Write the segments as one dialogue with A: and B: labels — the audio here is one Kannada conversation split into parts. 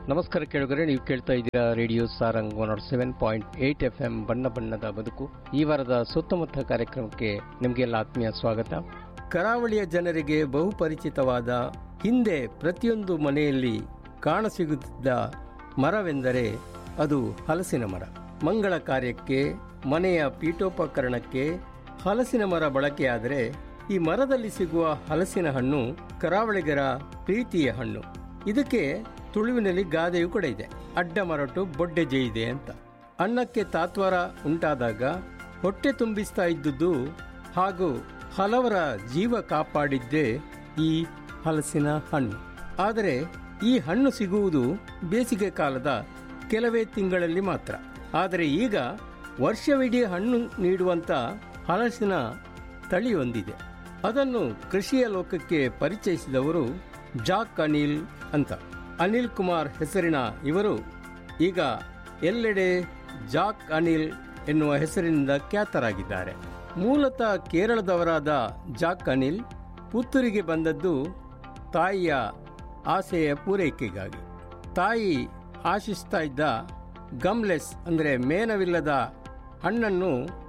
A: ನಮಸ್ಕಾರ ಕೇಳುಗರೆ ನೀವು ಕೇಳ್ತಾ ಇದ್ದೀರಾ radio Sarang one nought seven point eight F M ಬಣ್ಣ ಬಣ್ಣದ ಬದುಕು ಈ ವಾರದ ಸುತ್ತಮುತ್ತ ಕಾರ್ಯಕ್ರಮಕ್ಕೆ ನಿಮಗೆಲ್ಲ ಆತ್ಮೀಯ ಸ್ವಾಗತ ಕರಾವಳಿಯ ಜನರಿಗೆ ಬಹುಪರಿಚಿತವಾದ ಹಿಂದೆ ಪ್ರತಿಯೊಂದು ಮನೆಯಲ್ಲಿ ಕಾಣಸಿಗುತ್ತಿದ್ದ ಮರವೆಂದರೆ ಅದು ಹಲಸಿನ ಮರ ಮಂಗಳ ಕಾರ್ಯಕ್ಕೆ ಮನೆಯ ಪೀಠೋಪಕರಣಕ್ಕೆ ಹಲಸಿನ ಮರ ಬಳಕೆಯಾದರೆ ಈ ಮರದಲ್ಲಿ ಸಿಗುವ ಹಲಸಿನ ಹಣ್ಣು ಕರಾವಳಿಗರ ಪ್ರೀತಿಯ ಹಣ್ಣು ಇದಕ್ಕೆ ತುಳುವಿನಲ್ಲಿ ಗಾದೆಯೂ ಕೂಡ ಇದೆ ಅಡ್ಡ ಮರಟು ಬೊಡ್ಡೆ ಜೈದೆ ಅಂತ ಅನ್ನಕ್ಕೆ ತಾತ್ವಾರ ಉಂಟಾದಾಗ ಹೊಟ್ಟೆ ತುಂಬಿಸ್ತಾ ಇದ್ದುದು ಹಾಗೂ ಹಲವರ ಜೀವ ಕಾಪಾಡಿದ್ದೇ ಈ ಹಲಸಿನ ಹಣ್ಣು ಆದರೆ ಈ ಹಣ್ಣು ಸಿಗುವುದು ಬೇಸಿಗೆ ಕಾಲದ ಕೆಲವೇ ತಿಂಗಳಲ್ಲಿ ಮಾತ್ರ ಆದರೆ ಈಗ ವರ್ಷವಿಡೀ ಹಣ್ಣು ನೀಡುವಂತ ಹಲಸಿನ ತಳಿಯೊಂದಿದೆ ಅದನ್ನು ಕೃಷಿಯ ಲೋಕಕ್ಕೆ ಪರಿಚಯಿಸಿದವರು ಜಾಕ್ ಅನಿಲ್ ಅಂತ ಅನಿಲ್ ಕುಮಾರ್ ಹೆಸರಿನ ಇವರು ಈಗ ಎಲ್ಲೆಡೆ ಜಾಕ್ ಅನಿಲ್ ಎನ್ನುವ ಹೆಸರಿನಿಂದ ಖ್ಯಾತರಾಗಿದ್ದಾರೆ ಮೂಲತಃ ಕೇರಳದವರಾದ ಜಾಕ್ ಅನಿಲ್ ಪುತ್ತೂರಿಗೆ ಬಂದದ್ದು ತಾಯಿಯ ಆಸೆಯ ಪೂರೈಕೆಗಾಗಿ ತಾಯಿ ಆಶಿಸ್ತಾ ಇದ್ದ ಗಮ್ಲೆಸ್ ಅಂದರೆ ಮೇನವಿಲ್ಲದ ಹಣ್ಣನ್ನು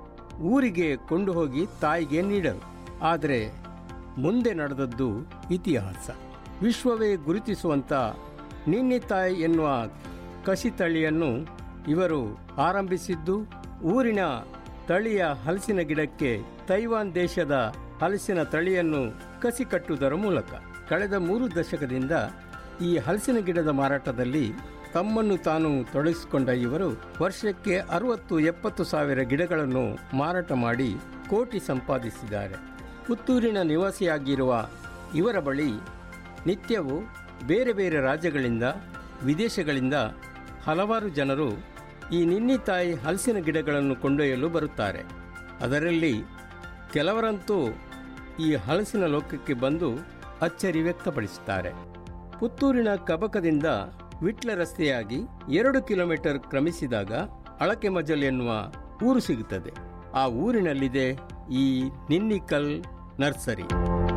A: ಊರಿಗೆ ಕೊಂಡು ಹೋಗಿ ತಾಯಿಗೆ ನೀಡರು ಆದರೆ ಮುಂದೆ ನಡೆದದ್ದು ಇತಿಹಾಸ ವಿಶ್ವವೇ ಗುರುತಿಸುವಂತ ನಿನ್ನಿತಾಯ್ ಎನ್ನುವ ಕಸಿ ತಳಿಯನ್ನು ಇವರು ಆರಂಭಿಸಿದ್ದು ಊರಿನ ತಳಿಯ ಹಲಸಿನ ಗಿಡಕ್ಕೆ ತೈವಾನ್ ದೇಶದ ಹಲಸಿನ ತಳಿಯನ್ನು ಕಸಿ ಕಟ್ಟುವುದರ ಮೂಲಕ ಕಳೆದ ಮೂರು ದಶಕದಿಂದ ಈ ಹಲಸಿನ ಗಿಡದ ಮಾರಾಟದಲ್ಲಿ ತಮ್ಮನ್ನು ತಾನು ತೊಡಗಿಸಿಕೊಂಡ ಇವರು ವರ್ಷಕ್ಕೆ ಅರವತ್ತು ಎಪ್ಪತ್ತು ಸಾವಿರ ಗಿಡಗಳನ್ನು ಮಾರಾಟ ಮಾಡಿ ಕೋಟಿ ಸಂಪಾದಿಸಿದ್ದಾರೆ ಪುತ್ತೂರಿನ ನಿವಾಸಿಯಾಗಿರುವ ಇವರ ಬಳಿ ನಿತ್ಯವೂ ಬೇರೆ ಬೇರೆ ರಾಜ್ಯಗಳಿಂದ ವಿದೇಶಗಳಿಂದ ಹಲವಾರು ಜನರು ಈ ನಿನ್ನಿತಾಯಿ ಹಲಸಿನ ಗಿಡಗಳನ್ನು ಕೊಂಡೊಯ್ಯಲು ಬರುತ್ತಾರೆ ಅದರಲ್ಲಿ ಕೆಲವರಂತೂ ಈ ಹಲಸಿನ ಲೋಕಕ್ಕೆ ಬಂದು ಅಚ್ಚರಿ ವ್ಯಕ್ತಪಡಿಸುತ್ತಾರೆ ಪುತ್ತೂರಿನ ಕಬಕದಿಂದ ವಿಟ್ಲ ರಸ್ತೆಯಾಗಿ ಎರಡು ಕಿಲೋಮೀಟರ್ ಕ್ರಮಿಸಿದಾಗ ಅಳಕೆ ಮಜಲ್ ಎನ್ನುವ ಊರು ಸಿಗುತ್ತದೆ ಆ ಊರಿನಲ್ಲಿದೆ ಈ ನಿನ್ನಿಕಲ್ ನರ್ಸರಿ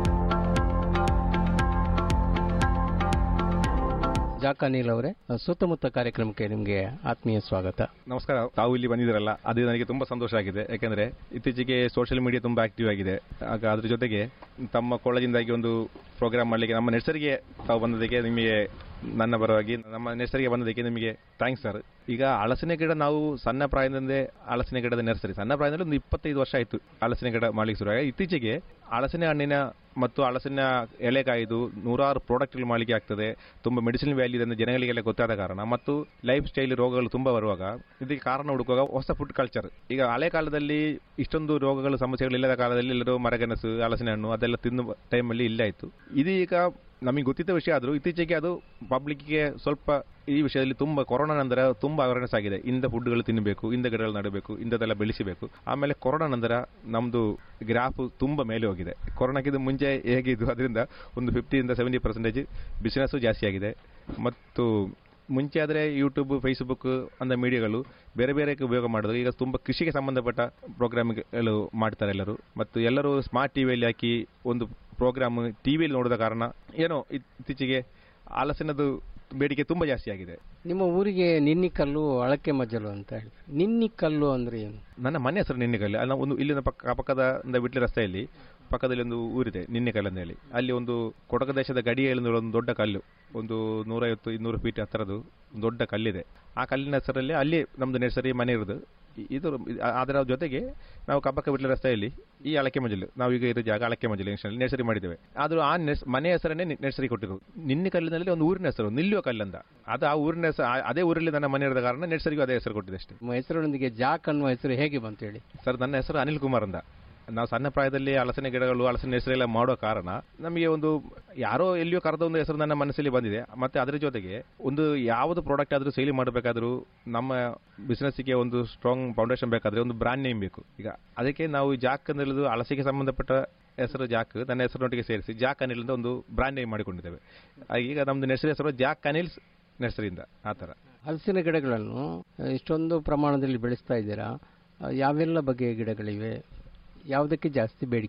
A: ಜಾಕ್ ಅನಿಲ್ ಅವರೇ ಸುತ್ತಮುತ್ತ ಕಾರ್ಯಕ್ರಮಕ್ಕೆ ನಿಮಗೆ ಆತ್ಮೀಯ ಸ್ವಾಗತ
B: ನಮಸ್ಕಾರ ತಾವು ಇಲ್ಲಿ ಬಂದಿದ್ದೀರಲ್ಲ ಅದು ನನಗೆ ತುಂಬಾ ಸಂತೋಷ ಆಗಿದೆ ಯಾಕೆಂದ್ರೆ ಇತ್ತೀಚೆಗೆ ಸೋಷಿಯಲ್ ಮೀಡಿಯಾ ತುಂಬಾ ಆಕ್ಟಿವ್ ಆಗಿದೆ ಆಗ ಅದ್ರ ಜೊತೆಗೆ ತಮ್ಮ ಕಾಲೇಜಿಂದಾಗಿ ಒಂದು ಪ್ರೋಗ್ರಾಮ್ ಮಾಡಲಿಕ್ಕೆ ನಮ್ಮ ನರ್ಸರಿಗೆ ತಾವು ಬಂದದಕ್ಕೆ ನಿಮಗೆ ನನ್ನ ಪರವಾಗಿ ನಮ್ಮ ನರ್ಸರಿಗೆ ಬಂದದಕ್ಕೆ ನಿಮಗೆ ಥ್ಯಾಂಕ್ಸ್ ಸರ್ ಈಗ ಹಲಸಿನ ಗಿಡ ನಾವು ಸಣ್ಣ ಪ್ರಾಯದಿಂದೇ ಹಲಸಿನ ಗಿಡದ ನರ್ಸರಿ ಸಣ್ಣ ಪ್ರಾಯದಲ್ಲಿ ಒಂದು ಇಪ್ಪತ್ತೈದು ವರ್ಷ ಆಯಿತು ಹಲಸಿನ ಗಿಡ ಮಾಡ್ಲಿಕ್ಕೆ ಶುರು ಇತ್ತೀಚೆಗೆ ಹಲಸಿನ ಹಣ್ಣಿನ ಮತ್ತು ಹಲಸಿನ ಎಲೆಕಾಯ್ದು ನೂರಾರು ಪ್ರಾಡಕ್ಟ್ಗಳು ಮಾಡಲಿಕ್ಕೆ ಆಗ್ತದೆ ತುಂಬಾ ಮೆಡಿಸಿನ್ ವ್ಯಾಲ್ಯೂ ಇದೆ ಅಂತ ಜನಗಳಿಗೆಲ್ಲ ಗೊತ್ತಾದ ಕಾರಣ ಮತ್ತು ಲೈಫ್ ಸ್ಟೈಲ್ ರೋಗಗಳು ತುಂಬಾ ಬರುವಾಗ ಇದಕ್ಕೆ ಕಾರಣ ಹುಡುಕುವಾಗ ಹೊಸ ಫುಡ್ ಕಲ್ಚರ್ ಈಗ ಹಳೆ ಕಾಲದಲ್ಲಿ ಇಷ್ಟೊಂದು ರೋಗಗಳು ಸಮಸ್ಯೆಗಳು ಇಲ್ಲದ ಕಾಲದಲ್ಲಿ ಎಲ್ಲರೂ ಮರಗೆನಸು ಹಲಸಿನ ಹಣ್ಣು ಅದೆಲ್ಲ ತಿನ್ನುವ ಟೈಮಲ್ಲಿ ಇಲ್ಲ ಆಯ್ತು ಇದೀಗ ನಮಗೆ ಗೊತ್ತಿದ್ದ ವಿಷಯ ಆದರೂ ಇತ್ತೀಚೆಗೆ ಅದು ಪಬ್ಲಿಕ್ಗೆ ಸ್ವಲ್ಪ ಈ ವಿಷಯದಲ್ಲಿ ತುಂಬಾ ಕೊರೋನಾ ನಂತರ ತುಂಬಾ ಅವೇರ್ನೆಸ್ ಆಗಿದೆ ಇಂದ ಫುಡ್ಗಳು ತಿನ್ನಬೇಕು ಇಂದ ಗಿಡಗಳು ನೆಡಬೇಕು ಇಂಥದ್ದೆಲ್ಲ ಬೆಳೆಸಬೇಕು ಆಮೇಲೆ ಕೊರೋನಾ ನಂತರ ನಮ್ದು ಗ್ರಾಫ್ ತುಂಬಾ ಮೇಲೆ ಹೋಗಿದೆ ಕೊರೋನಾಕ್ಕಿಂತ ಮುಂಚೆ ಹೇಗಿದ್ದು ಅದರಿಂದ ಒಂದು ಫಿಫ್ಟಿಯಿಂದ ಸೆವೆಂಟಿ ಪರ್ಸೆಂಟೇಜ್ ಬಿಸಿನೆಸ್ ಜಾಸ್ತಿ ಆಗಿದೆ ಮತ್ತು ಮುಂಚೆ ಆದರೆ ಯೂಟ್ಯೂಬ್ ಫೇಸ್ಬುಕ್ ಅಂತ ಮೀಡಿಯಾಗಳು ಬೇರೆ ಬೇರೆ ಉಪಯೋಗ ಮಾಡಿದ್ರು ಈಗ ತುಂಬಾ ಕೃಷಿಗೆ ಸಂಬಂಧಪಟ್ಟ ಪ್ರೋಗ್ರಾಮ್ಗಳು ಮಾಡ್ತಾರೆ ಎಲ್ಲರೂ ಮತ್ತು ಎಲ್ಲರೂ ಸ್ಮಾರ್ಟ್ ಟಿವಿಯಲ್ಲಿ ಹಾಕಿ ಒಂದು ಪ್ರೋಗ್ರಾಮ್ ಟಿವಿಯಲ್ಲಿ ನೋಡಿದ ಕಾರಣ ಏನೋ ಇತ್ತೀಚೆಗೆ ಹಲಸಿನದು ಬೇಡಿಕೆ ತುಂಬಾ ಜಾಸ್ತಿ ಆಗಿದೆ
A: ನಿಮ್ಮ ಊರಿಗೆ ನಿನ್ನಿಕಲ್ಲು ಅಳಕೆ ಮಜಲು ಅಂತ ಹೇಳಿ ನಿನ್ನಿಕಲ್ಲು ಅಂದ್ರೆ ಏನು
B: ನನ್ನ ಮನೆ ಹೆಸರು ನಿನ್ನೆಕಲ್ಲು ಅಲ್ಲಿ ಒಂದು ಇಲ್ಲಿನ ಪಕ್ಕ ಪಕ್ಕದ ಬಿಟ್ಲಿ ರಸ್ತೆಯಲ್ಲಿ ಪಕ್ಕದಲ್ಲಿ ಒಂದು ಊರಿದೆ ನಿನ್ನೆಕಲ್ಲು ಅಂತ ಹೇಳಿ ಅಲ್ಲಿ ಒಂದು ಕೊಡಕ ದೇಶದ ಗಡಿಯಲ್ಲಿ ಒಂದು ದೊಡ್ಡ ಕಲ್ಲು ಒಂದು ನೂರೈವತ್ತು ಇನ್ನೂರು ಫೀಟ್ ಹತ್ತಿರದ್ದು ಒಂದು ದೊಡ್ಡ ಕಲ್ಲಿದೆ ಆ ಕಲ್ಲಿನ ಹೆಸರಲ್ಲಿ ಅಲ್ಲಿ ನಮ್ದು ನರ್ಸರಿ ಮನೆ ಇರೋದು ಇ- ಇದು ಅದರ ಜೊತೆಗೆ ನಾವು ಕಬ್ಬಕ್ಕ ಬಿಟ್ಲ ರಸ್ತೆಯಲ್ಲಿ ಈ ಅಳಕೆ ಮಜಲು ನಾವೀಗ ಇರೋ ಜಾಗ ಅಳಕೆ ಮಜಲು ನರ್ಸರಿ ಮಾಡಿದ್ದೇವೆ ಆದ್ರೂ ಆ ನರ್ಸ್ ಮನೆ ಹೆಸರನ್ನೇ ನರ್ಸರಿ ಕೊಟ್ಟಿರೋದು ನಿನ್ನೆ ಕಲ್ಲಿನಲ್ಲಿ ಒಂದು ಊರಿನ ಹೆಸರು ನಿಲ್ಲುವ ಕಲ್ಲಂದ ಅದು ಆ ಊರಿನ ಹೆಸರು ಆ- ಅದೇ ಊರಲ್ಲಿ ನನ್ನ ಮನೆ ಇರೋದ ಕಾರಣ ನರ್ಸರಿಗೂ ಅದೇ ಹೆಸರು ಕೊಟ್ಟಿದೆ ಅಷ್ಟೇ
A: ನಿಮ್ಮ ಹೆಸರೊಂದಿಗೆ ಜಾಕ್ ಅನ್ನುವ ಹೆಸರು ಹೇಗೆ ಬಂತು ಹೇಳಿ
B: ಸರ್ ನನ್ನ ಹೆಸರು ಅನಿಲ್ ಕುಮಾರ್ ಅಂತ ನಾವು ಸಣ್ಣ ಪ್ರಾಯದಲ್ಲಿ ಹಲಸಿನ ಗಿಡಗಳು ಹಲಸಿನ ಹೆಸರು ಎಲ್ಲ ಮಾಡೋ ಕಾರಣ ನಮಗೆ ಒಂದು ಯಾರೋ ಎಲ್ಲಿಯೋ ಕರೆದ ಒಂದು ಹೆಸರು ನನ್ನ ಮನಸ್ಸಲ್ಲಿ ಬಂದಿದೆ ಮತ್ತೆ ಅದರ ಜೊತೆಗೆ ಒಂದು ಯಾವುದು ಪ್ರಾಡಕ್ಟ್ ಆದರೂ ಸೇಲಿ ಮಾಡಬೇಕಾದ್ರೂ ನಮ್ಮ ಬಿಸ್ನೆಸ್ಗೆ ಒಂದು ಸ್ಟ್ರಾಂಗ್ ಫೌಂಡೇಶನ್ ಬೇಕಾದ್ರೆ ಒಂದು ಬ್ರಾಂಡ್ ನೇಮ್ ಬೇಕು ಈಗ ಅದಕ್ಕೆ ನಾವು ಜಾಕ್ ಅಂತ ಹೇಳುದು ಹಲಸಿಗೆ ಸಂಬಂಧಪಟ್ಟ ಹೆಸರು ಜಾಕ್ ನನ್ನ ಹೆಸರಿನೊಟ್ಟಿಗೆ ಸೇರಿಸಿ ಜಾಕ್ ಅನಿಲ್ ಅಂತ ಒಂದು ಬ್ರಾಂಡ್ ನೇಮ್ ಮಾಡಿಕೊಂಡಿದ್ದೇವೆ ಹಾಗೆ ಈಗ ನಮ್ದು ನರ್ಸರಿ ಹೆಸರು ಜಾಕ್ ಅನಿಲ್ಸ್ ನರ್ಸರಿಯಿಂದ ಆ ಥರ
A: ಹಲಸಿನ ಗಿಡಗಳನ್ನು ಇಷ್ಟೊಂದು ಪ್ರಮಾಣದಲ್ಲಿ ಬೆಳೆಸ್ತಾ ಇದ್ದೀರಾ ಆ, ಯಾವೆಲ್ಲ ಬಗೆಯ ಗಿಡಗಳಿವೆ ಯಾವುದಕ್ಕೆ ಜಾಸ್ತಿ ಬೇಡಿಕೆ ಇದೆ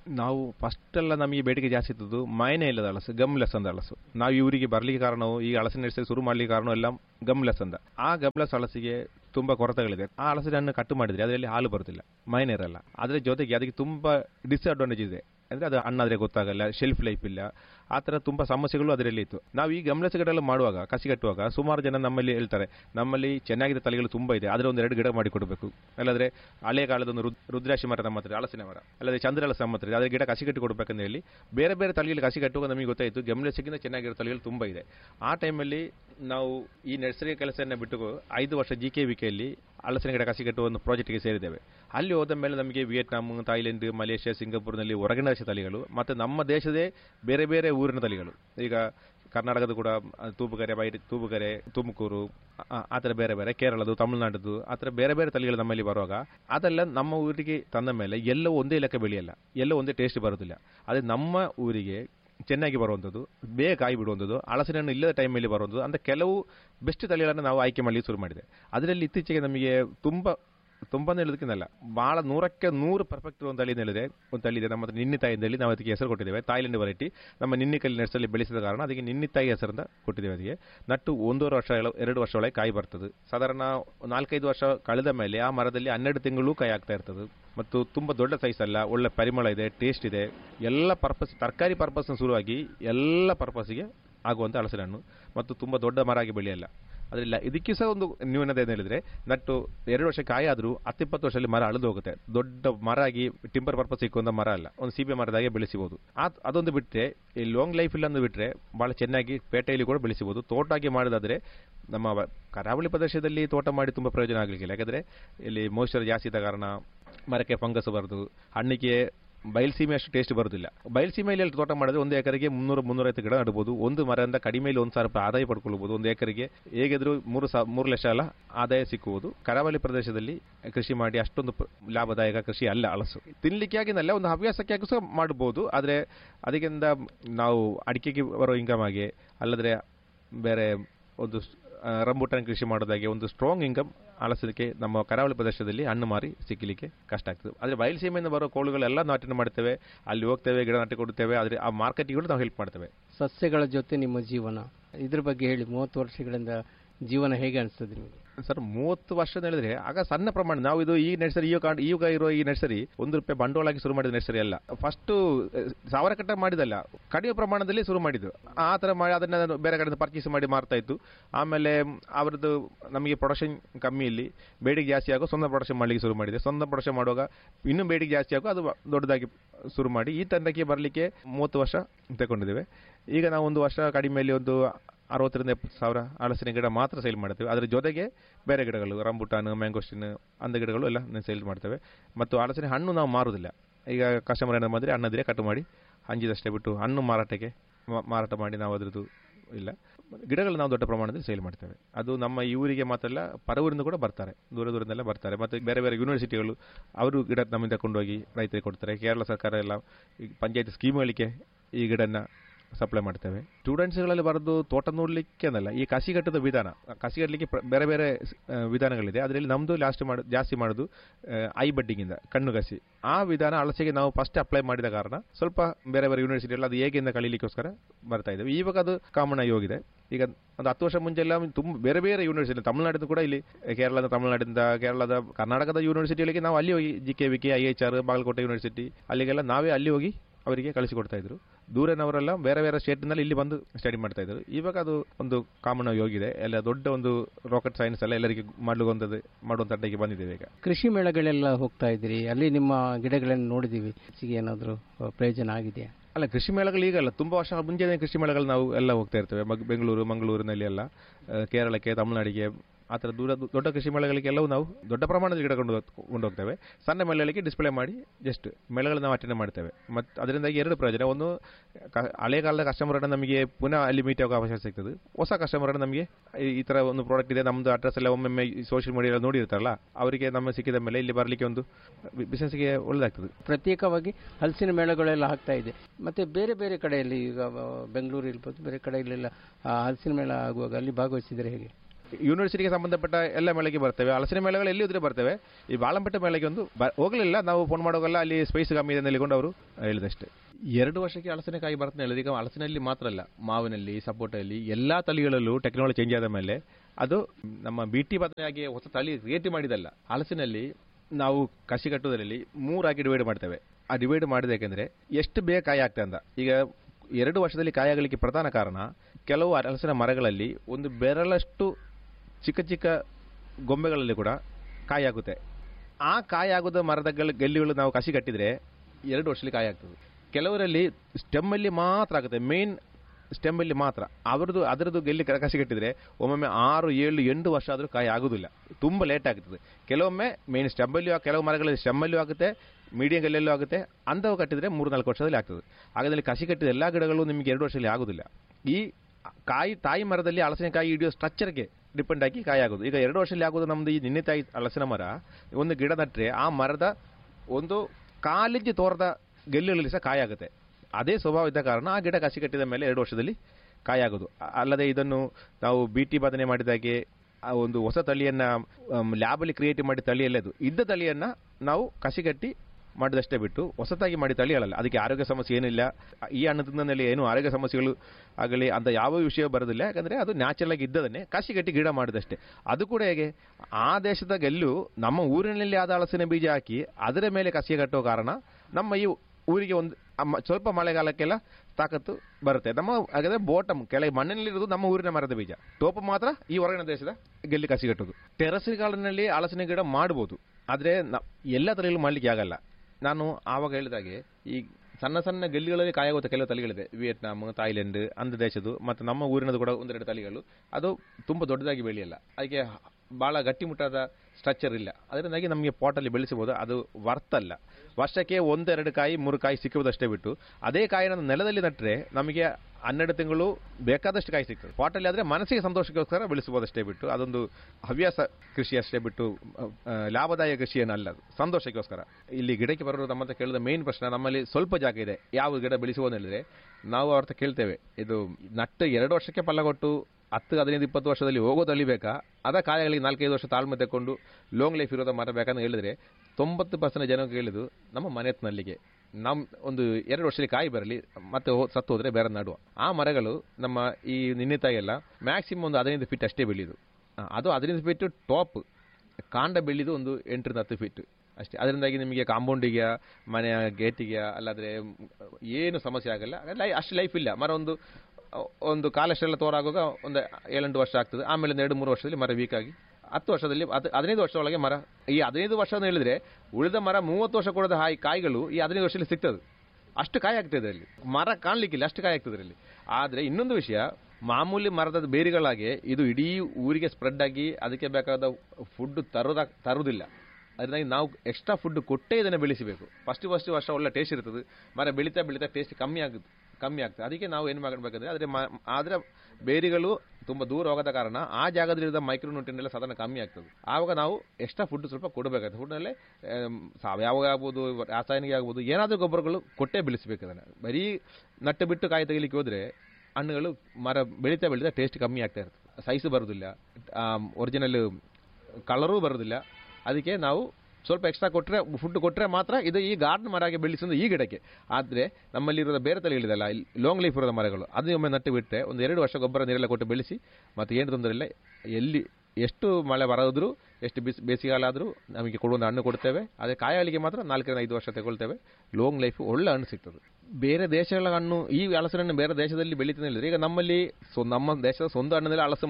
B: ನಾವು ಫಸ್ಟ್ ಎಲ್ಲ ನಮಗೆ ಬೇಡಿಕೆ ಜಾಸ್ತಿ ಇದ್ದದ್ದು ಮಾಯನೇ ಇಲ್ಲದ ಹಲಸು ಗಮ್ಲೆಸ್ ಅಂದ ಹಲಸು ನಾವು ಇವರಿಗೆ ಬರ್ಲಿಕ್ಕೆ ಕಾರಣವು ಈ ಹಲಸಿನ ನರ್ಸರಿ ಶುರು ಮಾಡ್ಲಿಕ್ಕೆ ಕಾರಣ ಎಲ್ಲ ಗಮ್ಲೆಸ್ ಅಂದ ಆ ಗಮ್ಲೆಸ್ ಹಲಸಿಗೆ ತುಂಬಾ ಕೊರತೆಗಳಿದೆ ಆ ಹಲಸಿನ ಹಣ್ಣು ಕಟ್ಟು ಮಾಡಿದ್ರೆ ಅದರಲ್ಲಿ ಹಾಲು ಬರುತ್ತಿಲ್ಲ ಮೈನ್ ಇರಲ್ಲ ಅದರ ಜೊತೆಗೆ ಅದಕ್ಕೆ ತುಂಬಾ ಡಿಸ್ಅಡ್ವಾಂಟೇಜ್ ಇದೆ ಅಂದ್ರೆ ಅದು ಹಣ್ಣಾದ್ರೆ ಗೊತ್ತಾಗಲ್ಲ ಶೆಲ್ಫ್ ಲೈಫ್ ಇಲ್ಲ ಆ ಥರ ತುಂಬಾ ಸಮಸ್ಯೆಗಳು ಅದರಲ್ಲಿ ಇತ್ತು ನಾವು ಈ ಗಮಲಸ ಗಿಡ ಎಲ್ಲ ಮಾಡುವಾಗ ಕಸಿ ಕಟ್ಟುವಾಗ ಸುಮಾರು ಜನ ನಮ್ಮಲ್ಲಿ ಹೇಳ್ತಾರೆ ನಮ್ಮಲ್ಲಿ ಚೆನ್ನಾಗಿದ್ದ ತಳಿಗಳು ತುಂಬಾ ಇದೆ ಆದರೆ ಒಂದು ಎರಡು ಗಿಡ ಮಾಡಿ ಕೊಡಬೇಕು ಅಲ್ಲದ್ರೆ ಹಳೆಯ ಕಾಲದ ಒಂದು ರುದ್- ರುದ್ರಾಕ್ಷಿ ಮರ ನಮ್ಮ ಹತ್ರ ಹಲಸಿನ ಮರ ಅಲ್ಲದೆ ಚಂದ್ರಹಲಸ ನಮ್ಮ ಹತ್ರ ಇದೆ ಅದ್ರ ಗಿಡ ಕಸಿ ಕಟ್ಟಿ ಕೊಡಬೇಕಂತ ಹೇಳಿ ಬೇರೆ ಬೇರೆ ತಳಿಗಳು ಕಸಿ ಕಟ್ಟುವಾಗ ನಮಗೆ ಗೊತ್ತಾಯಿತು ಗಮಲಸಿಗಿಂತ ಚೆನ್ನಾಗಿರೋ ತಳಿಗಳು ತುಂಬಾ ಇದೆ ಆ ಟೈಮಲ್ಲಿ ನಾವು ಈ ನರ್ಸರಿ ಕೆಲಸವನ್ನು ಬಿಟ್ಟು ಐದು ವರ್ಷ ಜಿ ಕೆ ವಿಕೆಯಲ್ಲಿ ಹಲಸಿನ ಗಿಡ ಕಸಿ ಕಟ್ಟುವ ಒಂದು ಪ್ರಾಜೆಕ್ಟ್ಗೆ ಸೇರಿದ್ದೇವೆ ಅಲ್ಲಿ ಹೋದ ಮೇಲೆ ನಮಗೆ ವಿಯೆಟ್ನಾಂ ಥೈಲೆಂಡ್ ಮಲೇಷ್ಯಾ ಸಿಂಗಾಪುರ್ನಲ್ಲಿ ಹೊರಗಿನ ದೇಶ ತಳಿಗಳು ಮತ್ತು ನಮ್ಮ ದೇಶದೇ ಬೇರೆ ಬೇರೆ ಊರಿನ ತಳಿಗಳು ಈಗ ಕರ್ನಾಟಕದ ಕೂಡ ಆ, ತೂಬುಗೆರೆ ಬೈ ತೂಬುಗೆರೆ ತುಮಕೂರು ಆ- ಆ ಥರ ಬೇರೆ ಬೇರೆ ಕೇರಳದು ತಮಿಳುನಾಡದು ಆ ಥರ ಬೇರೆ ಬೇರೆ ತಳಿಗಳು ನಮ್ಮಲ್ಲಿ ಬರುವಾಗ ಅದೆಲ್ಲ ನಮ್ಮ ಊರಿಗೆ ತಂದ ಮೇಲೆ ಎಲ್ಲವೂ ಒಂದೇ ಲೆಕ್ಕ ಬೆಳೆಯಲ್ಲ ಎಲ್ಲೋ ಒಂದೇ ಟೇಸ್ಟ್ ಬರೋದಿಲ್ಲ ಅದೇ ನಮ್ಮ ಊರಿಗೆ ಚೆನ್ನಾಗಿ ಬರುವಂಥದ್ದು ಬೇಗ ಕಾಯಿ ಬಿಡುವಂಥದ್ದು ಹಲಸಿನ ಹಣ್ಣು ಇಲ್ಲದ ಟೈಮಲ್ಲಿ ಬರುವಂಥದ್ದು ಅಂತ ಕೆಲವು ಬೆಸ್ಟ್ ತಳಿಗಳನ್ನು ನಾವು ಆಯ್ಕೆ ಮಾಡಲಿ ಶುರು ಮಾಡಿದೆ ಅದರಲ್ಲಿ ಇತ್ತೀಚೆಗೆ ನಮಗೆ ತುಂಬ ತುಂಬ ಹೇಳೋದಕ್ಕಿಂತಲ್ಲ ಭಾಳ ನೂರಕ್ಕೆ ನೂರು ಪರ್ಫೆಕ್ಟ್ ಒಂದು ತಳಿ ಹೇಳಿದೆ ಒಂದು ತಳಿ ಇದೆ ನಮ್ಮ ಹತ್ರ ನಿನ್ನಿ ತಾಯಿ ಅಂತೇಳಿ ನಾವು ಅದಕ್ಕೆ ಹೆಸರು ಕೊಟ್ಟಿದ್ದೇವೆ ಥಾಯ್ಲೆಂಡ್ ವೆರೈಟಿ ನಮ್ಮ ನಿನ್ನಿಕಲ್ಲಿ ನರ್ಸಲ್ಲಿ ಬೆಳೆಸಿದ ಕಾರಣ ಅದಕ್ಕೆ ನಿನ್ನಿ ತಾಯಿ ಹೆಸರಿಂದ ಕೊಟ್ಟಿದ್ದೇವೆ ಅದಕ್ಕೆ ನಟ್ಟು ಒಂದೂವರೆ ವರ್ಷ ಎಲ್ಲ- ಎರಡು ವರ್ಷ ಒಳಗೆ ಕಾಯಿ ಬರ್ತದೆ ಸಾಧಾರಣ ನಾಲ್ಕೈದು ವರ್ಷ ಕಳೆದ ಮೇಲೆ ಆ ಮರದಲ್ಲಿ ಹನ್ನೆರಡು ತಿಂಗಳು ಕಾಯಿ ಆಗ್ತಾ ಇರ್ತದೆ ಮತ್ತು ತುಂಬ ದೊಡ್ಡ ಸೈಜ್ ಅಲ್ಲ ಒಳ್ಳೆ ಪರಿಮಳ ಇದೆ ಟೇಸ್ಟ್ ಇದೆ ಎಲ್ಲ ಪರ್ಪಸ್ ತರಕಾರಿ ಪರ್ಪಸ್ನ ಶುರುವಾಗಿ ಎಲ್ಲ ಪರ್ಪಸ್ಗೆ ಆಗುವಂಥ ಹಲಸಿನ ಹಣ್ಣು ಮತ್ತು ತುಂಬ ದೊಡ್ಡ ಮರ ಆಗಿ ಬೆಳೆಯಲ್ಲ ಅದರಿಂದ ಇದಕ್ಕೆ ಸಹ ಒಂದು ನ್ಯೂನತೆ ಏನು ಹೇಳಿದ್ರೆ ನಟ್ಟು ಎರಡು ವರ್ಷ ಕಾಯಿ ಆದರೂ ಹತ್ತಿಪ್ಪತ್ತು ವರ್ಷದಲ್ಲಿ ಮರ ಅಳಿದು ಹೋಗುತ್ತೆ ದೊಡ್ಡ ಮರ ಆಗಿ ಟಿಂಬರ್ ಪರ್ಪಸ್ ಇಕ್ಕೊಂಡ ಮರ ಅಲ್ಲ ಒಂದು ಸೀಬೆ ಮರದಾಗೆ ಬೆಳೆಸಬಹುದು ಅದೊಂದು ಬಿಟ್ಟರೆ ಈ ಲಾಂಗ್ ಲೈಫ್ ಇಲ್ಲ ಅಂದು ಬಿಟ್ಟರೆ ಭಾಳ ಚೆನ್ನಾಗಿ ಪೇಟೆಯಲ್ಲಿ ಕೂಡ ಬೆಳೆಸಬಹುದು ತೋಟ ಆಗಿ ಮಾಡಿದಾದ್ರೆ ನಮ್ಮ ವ- ಕರಾವಳಿ ಪ್ರದೇಶದಲ್ಲಿ ತೋಟ ಮಾಡಿ ತುಂಬ ಪ್ರಯೋಜನ ಆಗಲಿಕ್ಕಿಲ್ಲ ಯಾಕಂದ್ರೆ ಇಲ್ಲಿ ಮೋಯ್ಚರ್ ಜಾಸ್ತಿ ಇದ್ದ ಕಾರಣ ಮರಕ್ಕೆ ಫಂಗಸ್ ಬರೋದು ಹಣ್ಣಿಗೆ ಬಯಲ್ಸೀಮೆ ಅಷ್ಟು ಟೇಸ್ಟ್ ಬರೋದಿಲ್ಲ ಬಯಲ್ಸೀಮೆಯಲ್ಲಿ ತೋಟ ಮಾಡಿದ್ರೆ ಒಂದು ಎಕರೆಗೆ ಮುನ್ನೂರು ಮುನ್ನೂರೈವತ್ತು ಗಿಡ ನಡಬಹುದು ಒಂದು ಮರದಿಂದ ಕಡಿಮೆಯಲ್ಲಿ ಒಂದು ಸಾವಿರ ರೂಪಾಯಿ ಆದಾಯ ಪಡ್ಕೊಳ್ಬಹುದು ಒಂದು ಎಕರೆಗೆ ಹೇಗಿದ್ರು ಮೂರು ಸಾ ಮೂರು ಲಕ್ಷ ಅಲ್ಲ ಆದಾಯ ಸಿಕ್ಕುವುದು ಕರಾವಳಿ ಪ್ರದೇಶದಲ್ಲಿ ಕೃಷಿ ಮಾಡಿ ಅಷ್ಟೊಂದು ಪ್ರ- ಲಾಭದಾಯಕ ಕೃಷಿ ಅಲ್ಲ ಹಲಸು ತಿನ್ಲಿಕ್ಕೆ ಆಗಿನಲ್ಲ ಒಂದು ಹವ್ಯಾಸಕ್ಕೆ ಆಗಿ ಸಹ ಮಾಡಬಹುದು ಆದರೆ ಅದಕ್ಕಿಂತ ನಾವು ಅಡಿಕೆಗೆ ಬರೋ ಇನ್ಕಮ್ ಆಗಿ ಅಲ್ಲದ್ರೆ ಬೇರೆ ಒಂದು ಆ, ರಂಬುಟಾನ್ ಕೃಷಿ ಮಾಡೋದಾಗೆ ಒಂದು ಸ್ಟ್ರಾಂಗ್ ಇನ್ಕಮ್ ಹಲಸದಕ್ಕೆ ನಮ್ಮ ಕರಾವಳಿ ಪ್ರದೇಶದಲ್ಲಿ ಹಣ್ಣು ಮಾರಿ ಸಿಕ್ಕಲಿಕ್ಕೆ ಕಷ್ಟ ಆಗ್ತದೆ ಆದರೆ ಬಯಲುಸೀಮೆಯಿಂದ ಬರೋ ಕೋಳುಗಳೆಲ್ಲ ನಾಟಿನ ಮಾಡ್ತೇವೆ ಅಲ್ಲಿ ಹೋಗ್ತೇವೆ ಗಿಡ ನಾಟಿ ಕೊಡ್ತೇವೆ ಆದರೆ ಆ ಮಾರ್ಕೆಟಿಗೆ ಕೂಡ ನಾವು ಹೆಲ್ಪ್ ಮಾಡ್ತೇವೆ
A: ಸಸ್ಯಗಳ ಜೊತೆ ನಿಮ್ಮ ಜೀವನ ಇದ್ರ ಬಗ್ಗೆ ಹೇಳಿ ಮೂವತ್ತು ವರ್ಷಗಳಿಂದ ಜೀವನ ಹೇಗೆ ಅನಿಸ್ತದೆ ನಿಮಗೆ
B: ಸರ್ ಮೂವತ್ತು ವರ್ಷ ಅಂತ ಹೇಳಿದ್ರೆ ಆಗ ಸಣ್ಣ ಪ್ರಮಾಣ ನಾವು ಇದು ಈ ನರ್ಸರಿ ಈಗ ಕಾಣ್- ಈಗ ಇರೋ ಈ ನರ್ಸರಿ ಒಂದು ರೂಪಾಯಿ ಬಂಡವಾಳ ಹಾಕಿ ಶುರು ಮಾಡಿದ ನರ್ಸರಿ ಅಲ್ಲ ಫಸ್ಟ್ ಸಾವಿರ ಕಟ್ಟ ಮಾಡಿದಲ್ಲ ಕಡಿಮೆ ಪ್ರಮಾಣದಲ್ಲಿ ಶುರು ಮಾಡಿದ್ದು ಆ ಥರ ಮಾಡಿ ಅದನ್ನ ನಾನು ಬೇರೆ ಕಡೆಯಿಂದ ಪರ್ಚೇಸ್ ಮಾಡಿ ಮಾರ್ತಾ ಇತ್ತು ಆಮೇಲೆ ಅವರದ್ದು ನಮಗೆ ಪ್ರೊಡಕ್ಷನ್ ಕಮ್ಮಿ ಇಲ್ಲಿ ಬೇಡಿಕೆ ಜಾಸ್ತಿ ಆಗೋ ಸ್ವಂತ ಪ್ರೊಡಕ್ಷನ್ ಮಾಡಲಿಕ್ಕೆ ಶುರು ಮಾಡಿದೆ ಸ್ವಂತ ಪ್ರೊಡಕ್ಷನ್ ಮಾಡುವಾಗ ಇನ್ನೂ ಬೇಡಿಕೆ ಜಾಸ್ತಿ ಆಗೋ ಅದು ದೊಡ್ಡದಾಗಿ ಶುರು ಮಾಡಿ ಈ ತಂಡಕ್ಕೆ ಬರಲಿಕ್ಕೆ ಮೂವತ್ತು ವರ್ಷ ತಗೊಂಡಿದ್ದೇವೆ ಈಗ ನಾವು ಒಂದು ವರ್ಷ ಕಡಿಮೆಯಲ್ಲಿ ಒಂದು ಅರವತ್ತರಿಂದ ಎಪ್ಪತ್ತು ಸಾವಿರ ಹಲಸಿನ ಗಿಡ ಮಾತ್ರ ಸೇಲ್ ಮಾಡ್ತೇವೆ ಅದರ ಜೊತೆಗೆ ಬೇರೆ ಗಿಡಗಳು ರಂಬುಟಾನ್ ಮ್ಯಾಂಗೋಸ್ಟಿನ್ ಅಂದ ಗಿಡಗಳು ಎಲ್ಲ ಸೇಲ್ ಮಾಡ್ತೇವೆ ಮತ್ತು ಹಲಸಿನ ಹಣ್ಣು ನಾವು ಮಾರುವುದಿಲ್ಲ ಈಗ ಕಸ್ಟಮರ್ ಏನಾದ್ರು ಬಂದರೆ ಹಣ್ಣದಿರೆ ಕಟ್ ಮಾಡಿ ಹಂಚಿದಷ್ಟೇ ಬಿಟ್ಟು ಹಣ್ಣು ಮಾರಾಟಕ್ಕೆ ಮಾ- ಮಾರಾಟ ಮಾಡಿ ನಾವು ಅದರದ್ದು ಇಲ್ಲ ಗಿಡಗಳು ನಾವು ದೊಡ್ಡ ಪ್ರಮಾಣದಲ್ಲಿ ಸೇಲ್ ಮಾಡ್ತೇವೆ ಅದು ನಮ್ಮ ಈ ಊರಿಗೆ ಮಾತ್ರ ಅಲ್ಲ ಪರವೂರಿಂದ ಕೂಡ ಬರ್ತಾರೆ ದೂರ ದೂರದಿಂದೆಲ್ಲ ಬರ್ತಾರೆ ಮತ್ತು ಬೇರೆ ಬೇರೆ ಯೂನಿವರ್ಸಿಟಿಗಳು ಅವರು ಗಿಡ ನಮ್ಮಿಂದ ಕೊಂಡೋಗಿ ರೈತರಿಗೆ ಕೊಡ್ತಾರೆ ಕೇರಳ ಸರ್ಕಾರ ಎಲ್ಲ ಈ ಪಂಚಾಯತ್ ಸ್ಕೀಮ್ಗಳಿಗೆ ಈ ಗಿಡನ ಸಪ್ಲೈ ಮಾಡ್ತೇವೆ ಸ್ಟೂಡೆಂಟ್ಸ್ಗಳಲ್ಲಿ ಬರೋದು ತೋಟ ನೋಡಲಿಕ್ಕೆ ಅನ್ನಲ್ಲ ಈ ಕಸಿ ಕಟ್ಟದ ವಿಧಾನ ಕಸಿ ಕಟ್ಟಲಿಕ್ಕೆ ಪ್ರ- ಬೇರೆ ಬೇರೆ ಆ, ವಿಧಾನಗಳಿದೆ ಅದರಲ್ಲಿ ನಮ್ಮದು ಲಾಸ್ಟ್ ಮಾಡಿ ಜಾಸ್ತಿ ಮಾಡೋದು ಐ ಬಡ್ಡಿಂಗಿಂದ ಕಣ್ಣು ಕಸಿ ಆ ವಿಧಾನ ಹಲಸೆಗೆ ನಾವು ಫಸ್ಟ್ ಅಪ್ಲೈ ಮಾಡಿದ ಕಾರಣ ಸ್ವಲ್ಪ ಬೇರೆ ಬೇರೆ ಯೂನಿವರ್ಸಿಟಿಯಲ್ಲಿ ಅದು ಹೇಗೆಂದ ಕಲೀಲಿಕ್ಕೋಸ್ಕರ ಬರ್ತಾ ಇದ್ದೇವೆ ಇವಾಗ ಅದು ಕಾಮನ್ ಆಗಿ ಹೋಗಿದೆ ಈಗ ಒಂದು ಹತ್ತು ವರ್ಷ ಮುಂಚೆ ಎಲ್ಲ ತುಂಬ ಬೇರೆ ಬೇರೆ ಯೂನಿವರ್ಸಿಟಿ ತಮಿಳುನಾಡಿಂದ ಕೂಡ ಇಲ್ಲಿ ಕೇರಳದ ತಮಿಳುನಾಡಿಂದ ಕೇರಳದ ಕರ್ನಾಟಕದ ಯೂನಿವರ್ಸಿಟಿಗಳಿಗೆ ನಾವು ಅಲ್ಲಿ ಹೋಗಿ G K V K I H R Bagalkote university ಅಲ್ಲಿಗೆಲ್ಲ ನಾವೇ ಅಲ್ಲಿ ಹೋಗಿ ಅವರಿಗೆ ಕಳಿಸಿಕೊಡ್ತಾ ಇದ್ರು ದೂರನವರೆಲ್ಲ ಬೇರೆ ಬೇರೆ ಸ್ಟೇಟ್ನಲ್ಲಿ ಇಲ್ಲಿ ಬಂದು ಸ್ಟಡಿ ಮಾಡ್ತಾ ಇದ್ರು ಇವಾಗ ಅದು ಒಂದು ಕಾಮನ್ ಆಗಿ ಹೋಗಿದೆ ಎಲ್ಲ ದೊಡ್ಡ ಒಂದು ರಾಕೆಟ್ ಸೈನ್ಸ್ ಎಲ್ಲ ಎಲ್ಲರಿಗೆ ಮಾಡುವಂಥದ್ದು ಮಾಡುವಂಥ ಅಡ್ಡೆಗೆ ಬಂದಿದ್ದೇವೆ ಈಗ
A: ಕೃಷಿ ಮೇಳಗಳೆಲ್ಲ ಹೋಗ್ತಾ ಇದ್ದೀರಿ ಅಲ್ಲಿ ನಿಮ್ಮ ಗಿಡಗಳನ್ನು ನೋಡಿದೀವಿ ಹೆಚ್ಚಿಗೆ ಏನಾದರೂ ಪ್ರಯೋಜನ ಆಗಿದೆಯಾ
B: ಅಲ್ಲ ಕೃಷಿ ಮೇಳಗಳು ಈಗಲ್ಲ ತುಂಬಾ ವರ್ಷ ಮುಂಚೆನೇ ಕೃಷಿ ಮೇಳಗಳು ನಾವು ಎಲ್ಲ ಹೋಗ್ತಾ ಇರ್ತೇವೆ ಮಗ್- ಬೆಂಗಳೂರು ಮಂಗಳೂರಿನಲ್ಲಿ ಎಲ್ಲ ಆ, ಕೇರಳಕ್ಕೆ ತಮಿಳುನಾಡಿಗೆ ಆ ಥರ ದೂರ ದೊಡ್ಡ ಕೃಷಿ ಮೇಳಗಳಿಗೆ ಎಲ್ಲವೂ ನಾವು ದೊಡ್ಡ ಪ್ರಮಾಣದ ಗಿಡ ಕೊಂಡು ಕೊಂಡು ಹೋಗ್ತೇವೆ ಸಣ್ಣ ಮೇಳಗಳಿಗೆ ಡಿಸ್ಪ್ಲೇ ಮಾಡಿ ಜಸ್ಟ್ ಮೇಳಗಳು ನಾವು ಅಟೆಂಡ್ ಮಾಡ್ತೇವೆ ಮತ್ತು ಅದರಿಂದಾಗಿ ಎರಡು ಪ್ರಯೋಜನ ಒಂದು ಕ- ಹಳೆ ಕಾಲದ ಕಸ್ಟಮರನ್ನು ನಮಗೆ ಪುನಃ ಅಲ್ಲಿ ಮೀಟ್ ಆಗೋ ಅವಕಾಶ ಸಿಗ್ತದೆ ಹೊಸ ಕಸ್ಟಮರನ್ನು ನಮಗೆ ಈ- ಈ ಥರ ಒಂದು ಪ್ರಾಡಕ್ಟ್ ಇದೆ ನಮ್ಮದು ಅಡ್ರೆಸ್ ಎಲ್ಲ ಒಮ್ಮೊಮ್ಮೆ ಸೋಷಿಯಲ್ ಮೀಡಿಯಾ ನೋಡಿರ್ತಾರಲ್ಲ ಅವರಿಗೆ ನಮ್ಮ ಸಿಕ್ಕಿದ ಮೇಲೆ ಇಲ್ಲಿ ಬರಲಿಕ್ಕೆ ಒಂದು ಬಿಸ್ನೆಸ್ಗೆ ಒಳ್ಳೆದಾಗ್ತದೆ
A: ಪ್ರತ್ಯೇಕವಾಗಿ ಹಲಸಿನ ಮೇಳಗಳೆಲ್ಲ ಆಗ್ತಾ ಇದೆ ಮತ್ತೆ ಬೇರೆ ಬೇರೆ ಕಡೆಯಲ್ಲಿ ಈಗ ಆ, ಬೆಂಗಳೂರು ಇರ್ಬೋದು ಬೇರೆ ಕಡೆಯಲ್ಲೆಲ್ಲ ಆ, ಹಲಸಿನ ಮೇಳ ಆಗುವಾಗ ಅಲ್ಲಿ ಭಾಗವಹಿಸಿದರೆ ಹೇಗೆ
B: ಯೂನಿವರ್ಸಿಟಿಗೆ ಸಂಬಂಧಪಟ್ಟ ಎಲ್ಲ ಮೇಳಕ್ಕೆ ಬರ್ತೇವೆ ಹಲಸಿನ ಮೇಳಗಳು ಎಲ್ಲಿ ಇದ್ರೆ ಬರ್ತೇವೆ ಈ ಬಾಳಂಪೇಟೆ ಮೇಳಕ್ಕೆ ಒಂದು ಬ- ಹೋಗ್ಲಿಲ್ಲ ನಾವು ಫೋನ್ ಮಾಡೋಗಲ್ಲ ಅಲ್ಲಿ ಸ್ಪೇಸ್ ಕಮ್ಮಿ ಇದೆ ಅಂತ ಹೇಳಿಕೊಂಡು ಅವರು ಹೇಳಿದಷ್ಟೇ ಎರಡು ವರ್ಷಕ್ಕೆ ಹಲಸಿನಕಾಯಿ ಬರ್ತದೆ ಹೇಳಿದ್ರೆ ಈಗ ಹಲಸಿನಲ್ಲಿ ಮಾತ್ರ ಅಲ್ಲ ಮಾವಿನಲ್ಲಿ ಸಪೋಟಲ್ಲಿ ಎಲ್ಲಾ ತಳಿಗಳಲ್ಲೂ ಟೆಕ್ನಾಲಜಿ ಚೇಂಜ್ ಆದ ಮೇಲೆ ಅದು ನಮ್ಮ ಬಿ ಟಿ ಬದನೆಯಾಗಿ ಹೊಸ ತಳಿ ಕ್ರಿಯೇಟ್ ಮಾಡಿದಲ್ಲ ಹಲಸಿನಲ್ಲಿ ನಾವು ಕಸಿ ಕಟ್ಟುವುದರಲ್ಲಿ ಮೂರಾಗಿ ಡಿವೈಡ್ ಮಾಡ್ತೇವೆ ಆ ಡಿವೈಡ್ ಮಾಡಿದ ಯಾಕೆಂದ್ರೆ ಎಷ್ಟು ಬೇಗ ಕಾಯಿ ಆಗ್ತದೆ ಅಂತ ಈಗ ಎರಡು ವರ್ಷದಲ್ಲಿ ಕಾಯಿ ಆಗಲಿಕ್ಕೆ ಪ್ರಧಾನ ಕಾರಣ ಕೆಲವು ಹಲಸಿನ ಮರಗಳಲ್ಲಿ ಒಂದು ಬೆರಳಷ್ಟು ಚಿಕ್ಕ ಚಿಕ್ಕ ಗೊಂಬೆಗಳಲ್ಲಿ ಕೂಡ ಕಾಯಿ ಆಗುತ್ತೆ ಆ ಕಾಯಿ ಆಗೋದ ಮರದ ಗೆಲ್- ಗೆಲ್ಲಿಗಳು ನಾವು ಕಸಿ ಕಟ್ಟಿದ್ರೆ ಎರಡು ವರ್ಷದಲ್ಲಿ ಕಾಯಿ ಆಗ್ತದೆ ಕೆಲವರಲ್ಲಿ ಸ್ಟೆಮ್ಮಲ್ಲಿ ಮಾತ್ರ ಆಗುತ್ತೆ ಮೇನ್ ಸ್ಟೆಮ್ಮಲ್ಲಿ ಮಾತ್ರ ಅವರದು ಅದರದ್ದು ಗೆಲ್ಲಿ ಕ- ಕಸಿ ಕಟ್ಟಿದ್ರೆ ಒಮ್ಮೊಮ್ಮೆ ಆರು ಏಳು ಎಂಟು ವರ್ಷ ಆದರೂ ಕಾಯಿ ಆಗುದಿಲ್ಲ ತುಂಬ ಲೇಟ್ ಆಗ್ತದೆ ಕೆಲವೊಮ್ಮೆ ಮೇನ್ ಸ್ಟೆಮ್ಮಲ್ಲಿಯೂ ಕೆಲವು ಮರಗಳಲ್ಲಿ ಸ್ಟೆಮ್ಮಲ್ಲಿಯೂ ಆಗುತ್ತೆ ಮೀಡಿಯಂ ಗೆಲ್ಲಲ್ಲೂ ಆಗುತ್ತೆ ಅಂಥವು ಕಟ್ಟಿದ್ರೆ ಮೂರು ನಾಲ್ಕು ವರ್ಷದಲ್ಲಿ ಆಗ್ತದೆ ಹಾಗಾದಲ್ಲಿ ಕಸಿ ಕಟ್ಟಿದ ಎಲ್ಲ ಗಿಡಗಳು ನಿಮಗೆ ಎರಡು ವರ್ಷದಲ್ಲಿ ಆಗುದಿಲ್ಲ ಈ ಕಾಯಿ ತಾಯಿ ಮರದಲ್ಲಿ ಹಲಸಿನಕಾಯಿ ಹಿಡಿಯೋ ಸ್ಟ್ರಕ್ಚರ್ಗೆ ಡಿಪೆಂಡ್ ಆಗಿ ಕಾಯಿ ಆಗೋದು ಈಗ ಎರಡು ವರ್ಷದಲ್ಲಿ ಆಗೋದು ನಮ್ದು ಈ ನಿನ್ನೆ ತಾಯಿ ಹಲಸಿನ ಮರ ಒಂದು ಗಿಡ ನಟ್ರೆ ಆ ಮರದ ಒಂದು ಕಾಲಿಂಚು ತೋರದ ಗೆಲ್ಲುಗಳಲ್ಲಿ ಸಹ ಕಾಯಿ ಆಗುತ್ತೆ ಅದೇ ಸ್ವಭಾವ ಇದ್ದ ಕಾರಣ ಆ ಗಿಡ ಕಸಿ ಕಟ್ಟಿದ ಮೇಲೆ ಎರಡು ವರ್ಷದಲ್ಲಿ ಕಾಯಿ ಆಗೋದು ಅ- ಅಲ್ಲದೆ ಇದನ್ನು ನಾವು ಬಿಟಿ ಬಾಧನೆ ಮಾಡಿದಾಗೆ ಆ ಒಂದು ಹೊಸ ತಳಿಯನ್ನ ಲ್ಯಾಬಲ್ಲಿ ಕ್ರಿಯೇಟ್ ಮಾಡಿ ತಳಿಯಲ್ಲ ಅದು ಇದ್ದ ತಳಿಯನ್ನ ನಾವು ಕಸಿ ಕಟ್ಟಿ ಮಾಡಿದಷ್ಟೇ ಬಿಟ್ಟು ಹೊಸತಾಗಿ ಮಾಡಿ ತಳಿಗಳಲ್ಲ ಅದಕ್ಕೆ ಆರೋಗ್ಯ ಸಮಸ್ಯೆ ಏನಿಲ್ಲ ಈ ಹಣ್ಣು ತಿಂದಲ್ಲಿ ಏನು ಆರೋಗ್ಯ ಸಮಸ್ಯೆಗಳು ಆಗಲಿ ಅಂತ ಯಾವ ವಿಷಯ ಬರೋದಿಲ್ಲ ಯಾಕಂದ್ರೆ ಅದು ನ್ಯಾಚುರಲ್ ಆಗಿ ಇದ್ದದನ್ನೇ ಕಸಿ ಕಟ್ಟಿ ಗಿಡ ಮಾಡಿದಷ್ಟೇ ಅದು ಕೂಡ ಹೇಗೆ ಆ ದೇಶದ ಗೆಲ್ಲು ನಮ್ಮ ಊರಿನಲ್ಲಿ ಆದ ಹಲಸಿನ ಬೀಜ ಹಾಕಿ ಅದರ ಮೇಲೆ ಕಸಿ ಕಟ್ಟುವ ಕಾರಣ ನಮ್ಮ ಈ ಊರಿಗೆ ಒಂದು ಅಮ್ಮ- ಸ್ವಲ್ಪ ಮಳೆಗಾಲಕ್ಕೆಲ್ಲ ತಾಕತ್ತು ಬರುತ್ತೆ ನಮ್ಮ ಹಾಗಾದ್ರೆ ಬೋಟಮ್ ಕೆಳಗೆ ಮಣ್ಣಿನಲ್ಲಿರೋದು ನಮ್ಮ ಊರಿನ ಮರದ ಬೀಜ ಟೋಪ ಮಾತ್ರ ಈ ಹೊರಗಿನ ದೇಶದ ಗೆಲ್ಲಿ ಕಸಿ ಕಟ್ಟೋದು ಟೆರಸ್ ಗಾರ್ಡನ್ನಲ್ಲಿ ಹಲಸಿನ ಗಿಡ ಮಾಡ್ಬೋದು ಆದ್ರೆ ನ- ಎಲ್ಲ ತಳಿಗಳು ಮಾಡ್ಲಿಕ್ಕೆ ಆಗಲ್ಲ ನಾನು ಆವಾಗ ಹೇಳಿದಾಗೆ ಈ ಸಣ್ಣ ಸಣ್ಣ ಗೆಲ್ಲಿಗಳಲ್ಲಿ ಕಾಯಾಗುವಂಥ ಕೆಲವು ತಳಿಗಳಿದೆ ವಿಯೆಟ್ನಾಂ ಥಾಯ್ಲೆಂಡ್ ಅಂಧ ದೇಶದ್ದು ಮತ್ತು ನಮ್ಮ ಊರಿನದು ಕೂಡ ಒಂದೆರಡು ತಳಿಗಳು ಅದು ತುಂಬ ದೊಡ್ಡದಾಗಿ ಬೆಳೆಯಲ್ಲ ಅದಕ್ಕೆ ಬಹಳ ಗಟ್ಟಿಮುಟ್ಟಾದ ಸ್ಟ್ರಕ್ಚರ್ ಇಲ್ಲ ಅದರಿಂದಾಗಿ ನಮಗೆ ಪಾಟಲ್ಲಿ ಬೆಳೆಸಬಹುದು ಅದು ವರ್ತ್ ಅಲ್ಲ ವರ್ಷಕ್ಕೆ ಒಂದೆರಡು ಕಾಯಿ ಮೂರು ಕಾಯಿ ಸಿಕ್ಕುವುದಷ್ಟೇ ಬಿಟ್ಟು ಅದೇ ಕಾಯಿನ ನೆಲದಲ್ಲಿ ನಟ್ಟರೆ ನಮಗೆ ಹನ್ನೆರಡು ತಿಂಗಳು ಬೇಕಾದಷ್ಟು ಕಾಯಿ ಸಿಗ್ತದೆ ಪಾಟಲ್ಲಿ ಆದರೆ ಮನಸ್ಸಿಗೆ ಸಂತೋಷಕ್ಕೋಸ್ಕರ ಬೆಳೆಸಬಹುದಷ್ಟೇ ಬಿಟ್ಟು ಅದೊಂದು ಹವ್ಯಾಸ ಕೃಷಿ ಅಷ್ಟೇ ಬಿಟ್ಟು ಆ, ಲಾಭದಾಯಕ ಕೃಷಿ ಏನಲ್ಲ ಅದು ಸಂತೋಷಕ್ಕೋಸ್ಕರ ಇಲ್ಲಿ ಗಿಡಕ್ಕೆ ಬರೋರು ನಮ್ಮ ಹತ್ರ ಕೇಳಿದ ಮೇನ್ ಪ್ರಶ್ನೆ ನಮ್ಮಲ್ಲಿ ಸ್ವಲ್ಪ ಜಾಗ ಇದೆ ಯಾವ ಗಿಡ ಬೆಳೆಸುವುದು ಹೇಳಿದ್ರೆ ನಾವು ಅವ್ರ ಹತ್ರ ಕೇಳ್ತೇವೆ ಇದು ನಟ್ಟು ಎರಡು ವರ್ಷಕ್ಕೆ ಫಲ ಕೊಟ್ಟು ಹತ್ತು ಹದಿನೈದು ಇಪ್ಪತ್ತು ವರ್ಷದಲ್ಲಿ ಹೋಗೋದು ಅಲಿಬೇಕಾ ಅದ ಕಾಯಗಳಿಗೆ ನಾಲ್ಕೈದು ವರ್ಷ ತಾಳ್ಮೆ ತಗೊಂಡು ಲಾಂಗ್ ಲೈಫ್ ಇರೋದ ಮರ ಬೇಕಂತ ಹೇಳಿದ್ರೆ ತೊಂಬತ್ತು ಪರ್ಸೆಂಟ್ ಜನ ಕೇಳಿದ್ದು ನಮ್ಮ ಮನೆಯತ್ನಲ್ಲಿಗೆ ನಮ್ ಒಂದು ಎರಡು ವರ್ಷದಲ್ಲಿ ಕಾಯಿ ಬರಲಿ ಮತ್ತೆ ಹೋ- ಸತ್ತು ಹೋದ್ರೆ ಬೇರೆ ನಡುವ ಆ ಮರಗಳು ನಮ್ಮ ಈ ನಿನ್ನೆ ಎಲ್ಲ ಮ್ಯಾಕ್ಸಿಮಮ್ ಒಂದು ಹದಿನೈದು ಫೀಟ್ ಅಷ್ಟೇ ಬೆಳೆಯುದು ಆ, ಅದು ಹದಿನೈದು ಫೀಟ್ ಟಾಪ್ ಕಾಂಡ ಬೆಳೆದು ಒಂದು ಎಂಟರಿಂದ ಹತ್ತು ಫೀಟ್ ಅಷ್ಟೇ ಅದರಿಂದಾಗಿ ನಿಮಗೆ ಕಾಂಪೌಂಡಿಗೆ ಮನೆಯ ಗೇಟಿಗೆ ಅಲ್ಲಾದ್ರೆ ಮ್, ಏನು ಸಮಸ್ಯೆ ಆಗಲ್ಲ ಲೈ ಅಷ್ಟು ಲೈಫ್ ಇಲ್ಲ ಮರ ಒಂದು ಒಂದು ಕಾಲಷ್ಟೆಲ್ಲ ತೋರಾಗುವಾಗ ಒಂದು ಏಳೆಂಟು ವರ್ಷ ಆಗ್ತದೆ ಆಮೇಲೆ ಒಂದು ಎರಡು ಮೂರು ವರ್ಷದಲ್ಲಿ ಮರ ವೀಕ್ ಆಗಿ ಹತ್ತು ವರ್ಷದಲ್ಲಿ ಹದ್- ಹದಿನೈದು ವರ್ಷ ಒಳಗೆ ಮರ ಈ ಹದಿನೈದು ವರ್ಷ ಅಂತ ಹೇಳಿದ್ರೆ ಉಳಿದ ಮರ ಮೂವತ್ತು ವರ್ಷ ಕೊಡದ ಹಾಯಿ ಕಾಯಿಗಳು ಈ ಹದಿನೈದು ವರ್ಷದಲ್ಲಿ ಸಿಗ್ತದೆ ಅಷ್ಟು ಕಾಯಿ ಆಗ್ತದೆ ಅದರಲ್ಲಿ ಮರ ಕಾಣ್ಲಿಕ್ಕಿಲ್ಲ ಅಷ್ಟು ಕಾಯಿ ಆಗ್ತದೆ ಅದರಲ್ಲಿ ಆದರೆ ಇನ್ನೊಂದು ವಿಷಯ ಮಾಮೂಲಿ ಮರದ ಬೇರುಗಳಾಗಿ ಇದು ಇಡೀ ಊರಿಗೆ ಸ್ಪ್ರೆಡ್ ಆಗಿ ಅದಕ್ಕೆ ಬೇಕಾದ ಫುಡ್ ತರೋದ ತರುವುದಿಲ್ಲ ಅದನ್ನಾಗಿ ನಾವು ಎಕ್ಸ್ಟ್ರಾ ಫುಡ್ ಕೊಟ್ಟೇ ಇದನ್ನು ಬೆಳೆಸಬೇಕು ಫಸ್ಟ್ ಫಸ್ಟ್ ವರ್ಷ ಒಳ್ಳೆ ಟೇಸ್ಟ್ ಇರ್ತದೆ ಮರ ಬೆಳೀತಾ ಬೆಳೀತಾ ಟೇಸ್ಟ್ ಕಮ್ಮಿ ಆಗುತ್ತೆ ಕಮ್ಮಿ ಆಗ್ತದೆ ಅದಕ್ಕೆ ನಾವು ಏನು ಮಾಡಬೇಕಂದ್ರೆ ಆದರೆ ಆದರೆ ಬೇರುಗಳು ತುಂಬ ದೂರ ಹೋಗದ ಕಾರಣ ಆ ಜಾಗದಲ್ಲಿರುವ ಮೈಕ್ರೋ ನ್ಯೂಟ್ರಿಯನ್ ಎಲ್ಲ ಸಾಧಾರಣ ಕಮ್ಮಿ ಆಗ್ತದೆ ಆವಾಗ ನಾವು ಎಕ್ಸ್ಟ್ರಾ ಫುಡ್ ಸ್ವಲ್ಪ ಕೊಡಬೇಕಾಗ್ತದೆ ಫುಡ್ನಲ್ಲೇ ಸಾವಯವ ಆಗ್ಬೋದು ರಾಸಾಯನಿಕ ಆಗ್ಬೋದು ಏನಾದರೂ ಗೊಬ್ಬರಗಳು ಕೊಟ್ಟೇ ಬೆಳೆಸಬೇಕು ಅದನ್ನು ಬರೀ ನಟ್ಟು ಬಿಟ್ಟು ಕಾಯಿ ತೆಗಿಲಿಕ್ಕೆ ಹೋದ್ರೆ ಹಣ್ಣುಗಳು ಮರ ಬೆಳೀತಾ ಬೆಳೀತಾ ಟೇಸ್ಟ್ ಕಮ್ಮಿ ಆಗ್ತಾ ಇರ್ತದೆ ಸೈಜು ಬರೋದಿಲ್ಲ ಒರಿಜಿನಲ್ ಕಲರೂ ಬರೋದಿಲ್ಲ ಅದಕ್ಕೆ ನಾವು ಸ್ವಲ್ಪ ಎಕ್ಸ್ಟ್ರಾ ಕೊಟ್ಟರೆ ಫುಡ್ ಕೊಟ್ಟರೆ ಮಾತ್ರ ಇದು ಈ ಗಾರ್ಡನ್ ಮರಗೆ ಬೆಳೆಸೋದು ಈ ಗಿಡಕ್ಕೆ ಆದರೆ ನಮ್ಮಲ್ಲಿರೋದ ಬೇರೆ ತಳಿಗಳಿದೆಲ್ಲ ಲಾಂಗ್ ಲೈಫ್ ಇರೋದ ಮರಗಳು ಅದು ಒಮ್ಮೆ ನಟ್ಟು ಬಿಟ್ಟರೆ ಒಂದು ಎರಡು ವರ್ಷ ಗೊಬ್ಬರ ನೀರೆಲ್ಲ ಕೊಟ್ಟು ಬೆಳೆಸಿ ಮತ್ತು ಏನು ತೊಂದರೆ ಇಲ್ಲ ಎಲ್ಲಿ ಎಷ್ಟು ಮಳೆ ಬರೋದ್ರು ಎಷ್ಟು ಬಿಸಿ ಬೇಸಿಗೆಗಾಲ ಆದರೂ ನಮಗೆ ಕೊಡುವಂಥ ಹಣ್ಣು ಕೊಡ್ತೇವೆ ಅದೇ ಕಾಯಾಳಿಗೆ ಮಾತ್ರ ನಾಲ್ಕರಿಂದ ಐದು ವರ್ಷ ತಗೊಳ್ತೇವೆ ಲಾಂಗ್ ಲೈಫ್ ಒಳ್ಳೆ ಹಣ್ಣು ಸಿಗ್ತದೆ ಬೇರೆ ದೇಶಗಳ ಹಣ್ಣು ಈ ಹಲಸಿನ ಹಣ್ಣು ಬೇರೆ ದೇಶದಲ್ಲಿ ಬೆಳೀತಾನೆ ಈಗ ನಮ್ಮಲ್ಲಿ ಸೊ ನಮ್ಮ ದೇಶದ ಸ್ವಂತ ಹಣ್ಣಿನಲ್ಲಿ ಹಲಸು